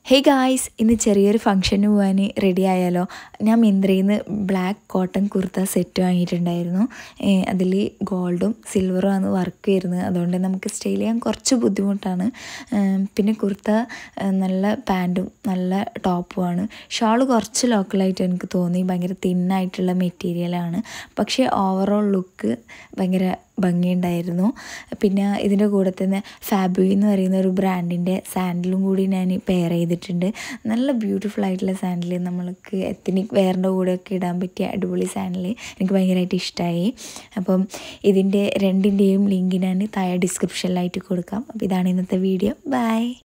hey guys ഇന്ന് ചെറിയൊരു ഫംഗ്ഷന് പോകാൻ റെഡി ആയാലോ ഞാൻ മിന്ത്രയിൽ നിന്ന് ബ്ലാക്ക് കോട്ടൺ കുർത്ത സെറ്റ് വാങ്ങിയിട്ടുണ്ടായിരുന്നു അതിൽ ഗോൾഡും സിൽവറും ആണ് വർക്ക് വരുന്നത് അതുകൊണ്ട് നമുക്ക് സ്റ്റൈൽ ചെയ്യാൻ കുറച്ച് ബുദ്ധിമുട്ടാണ് ഏം, പിന്നെ കുർത്ത ഏ, നല്ല പാൻറ്റും നല്ല ടോപ്പുമാണ് ഷാൾ കുറച്ച് ലോക്കലായിട്ട് എനിക്ക് തോന്നി ഭയങ്കര തിന്നായിട്ടുള്ള മെറ്റീരിയലാണ് പക്ഷേ ഓവറോൾ ലുക്ക് ഭയങ്കര ഭംഗിയുണ്ടായിരുന്നു പിന്നെ ഇതിൻ്റെ കൂടെ തന്നെ ഫാബുയി എന്ന് പറയുന്ന ഒരു ബ്രാൻഡിൻ്റെ സാൻഡിലും കൂടി ഞാൻ പെയർ ചെയ്തിട്ടുണ്ട് നല്ല ബ്യൂട്ടിഫുൾ ആയിട്ടുള്ള സാൻഡിൽ നമ്മൾക്ക് എത്തനിക് വെയറിൻ്റെ കൂടെയൊക്കെ ഇടാൻ പറ്റിയ അടിപൊളി സാൻഡിൽ എനിക്ക് ഭയങ്കരമായിട്ട് ഇഷ്ടമായി അപ്പം ഇതിൻ്റെ രണ്ടിൻ്റെയും ലിങ്ക് ഞാൻ താഴെ ഡിസ്ക്രിപ്ഷനിലായിട്ട് കൊടുക്കാം അപ്പോൾ ഇതാണ് ഇന്നത്തെ വീഡിയോ ബൈ